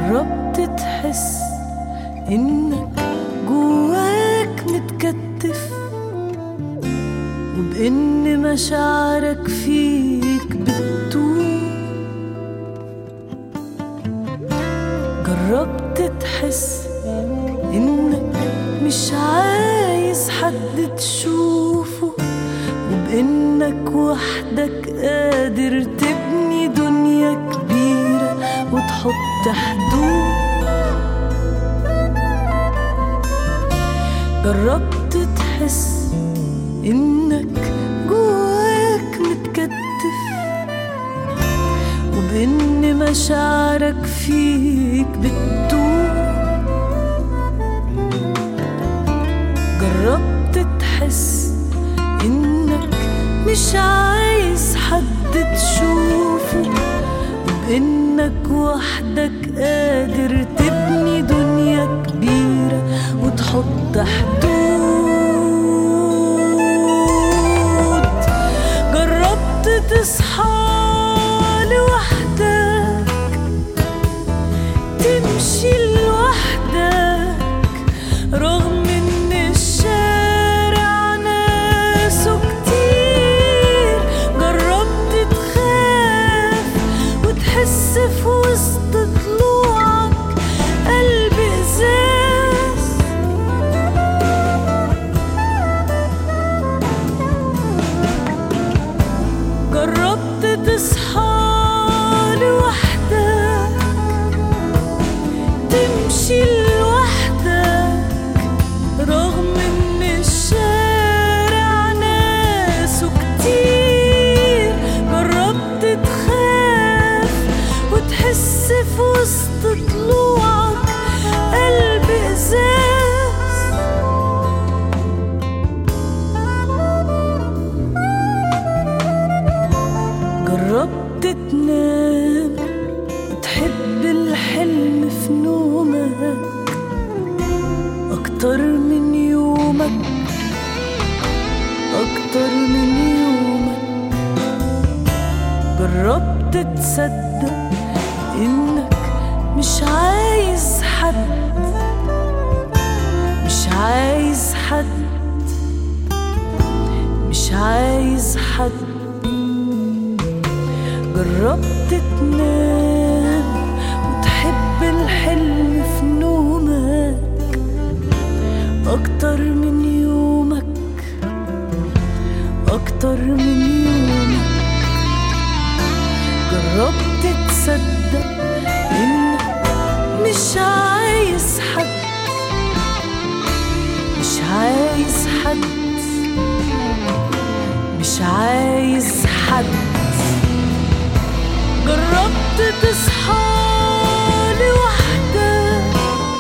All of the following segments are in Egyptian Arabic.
جربت تحس إنك جواك متكتف وبإن مشاعرك فيك بتطول جربت تحس إنك مش عايز حد تشوفه وبإنك وحدك قادر تبني دنيا كبيرة وتحط حدود جربت تحس إنك جواك متكتف وبإن مشاعرك فيك بتدوب جربت تحس إنك مش عايز حد تشوفه وبإنك وحدك قادر تبني دنيا كبيرة وتحط حدود جربت تصحى لوحدك تمشي لوحدك رغم ان الشارع ناسه كتير جربت تخاف وتحس في وسط طلوعك قلب ازاز جربت تصحى لوحدك تمشي لوحدك رغم ان الشارع ناسه كتير جربت تخاف وتحس في وسط طلوعك قلب ازاز جربت تنام وتحب الحلم في نومك أكتر من يومك أكتر من يومك جربت تصدق إنك مش عايز حد مش عايز حد مش عايز حد جربت تنام وتحب الحلم في نومك أكتر من يومك أكتر من يومك جربت تصدق إنك مش عايز حد مش عايز حد مش عايز حد جربت تصحى لوحدك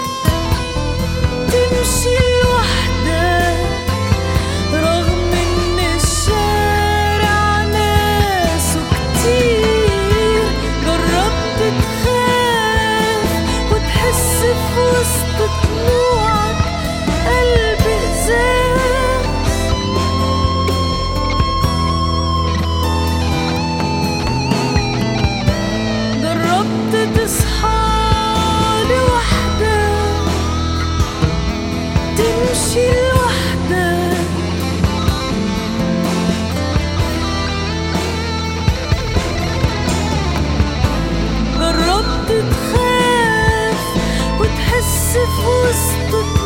تمشي لوحدك رغم ان الشارع ناسه كتير جربت تخاف وتحس في وسط طلوعك قلب ازاز جربت تصحى لوحدك تمشي لوحدك جربت تخاف وتحس في وسط